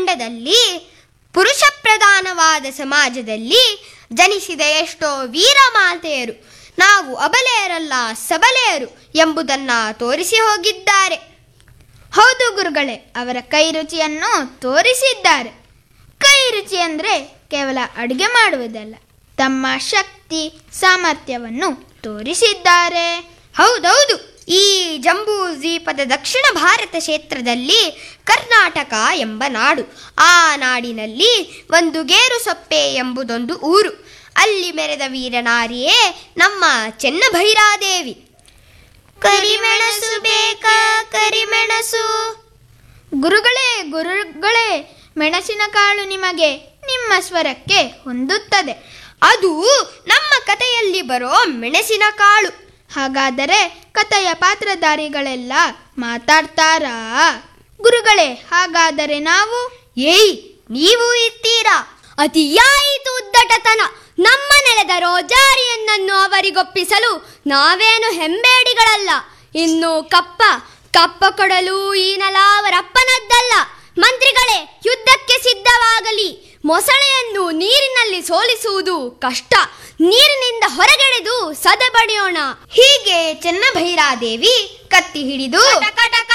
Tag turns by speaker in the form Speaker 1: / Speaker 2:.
Speaker 1: ಖಂಡದಲ್ಲಿ ಪುರುಷ ಪ್ರಧಾನವಾದ ಸಮಾಜದಲ್ಲಿ ಜನಿಸಿದ ಎಷ್ಟೋ ವೀರ ಮಾತೆಯರು ನಾವು ಅಬಲೆಯರಲ್ಲ ಸಬಲೆಯರು ಎಂಬುದನ್ನ ತೋರಿಸಿ ಹೋಗಿದ್ದಾರೆ
Speaker 2: ಹೌದು ಗುರುಗಳೇ ಅವರ ಕೈ ರುಚಿಯನ್ನು ತೋರಿಸಿದ್ದಾರೆ ಕೈ ರುಚಿ ಅಂದರೆ ಕೇವಲ ಅಡುಗೆ ಮಾಡುವುದಲ್ಲ ತಮ್ಮ ಶಕ್ತಿ ಸಾಮರ್ಥ್ಯವನ್ನು ತೋರಿಸಿದ್ದಾರೆ
Speaker 1: ಹೌದೌದು ಈ ಜಂಬೂ ದ್ವೀಪದ ದಕ್ಷಿಣ ಭಾರತ ಕ್ಷೇತ್ರದಲ್ಲಿ ಕರ್ನಾಟಕ ಎಂಬ ನಾಡು ಆ ನಾಡಿನಲ್ಲಿ ಒಂದು ಗೇರುಸೊಪ್ಪೆ ಎಂಬುದೊಂದು ಊರು ಅಲ್ಲಿ ಮೆರೆದ ವೀರನಾರಿಯೇ ನಮ್ಮ ಚೆನ್ನಭೈರಾದೇವಿ ಕರಿಮೆಣಸು ಬೇಕಾ ಕರಿಮೆಣಸು
Speaker 2: ಗುರುಗಳೇ ಗುರುಗಳೇ ಮೆಣಸಿನಕಾಳು ನಿಮಗೆ ನಿಮ್ಮ ಸ್ವರಕ್ಕೆ ಹೊಂದುತ್ತದೆ
Speaker 1: ಅದು ನಮ್ಮ ಕಥೆಯಲ್ಲಿ ಬರೋ ಮೆಣಸಿನ ಕಾಳು
Speaker 2: ಹಾಗಾದರೆ ಕಥೆಯ ಪಾತ್ರಧಾರಿಗಳೆಲ್ಲ ಮಾತಾಡ್ತಾರಾ ಗುರುಗಳೇ ಹಾಗಾದರೆ ನಾವು
Speaker 1: ಏಯ್ ನೀವು ಇರ್ತೀರಾ ಅತಿಯಾಯಿತು ಉದ್ದಟತನ ನಮ್ಮ ನೆಲದ ರೋಜಾರಿಯನ್ನನ್ನು ಅವರಿಗೊಪ್ಪಿಸಲು ನಾವೇನು ಹೆಂಬೇಡಿಗಳಲ್ಲ ಇನ್ನು ಕಪ್ಪ ಕಪ್ಪ ಕೊಡಲು ಈ ನೆಲ ಅವರಪ್ಪನದ್ದಲ್ಲ ಮಂತ್ರಿಗಳೇ ಯುದ್ಧಕ್ಕೆ ಸಿದ್ಧವಾಗಲಿ ಮೊಸಳೆಯನ್ನು ನೀರಿನಲ್ಲಿ ಸೋಲಿಸುವುದು ಕಷ್ಟ ನೀರಿನಿಂದ ಹೊರಗೆಳೆದು ಸದೆ ಬಡಿಯೋಣ ಹೀಗೆ ಚೆನ್ನಭೈರಾದೇವಿ ಕತ್ತಿ ಹಿಡಿದು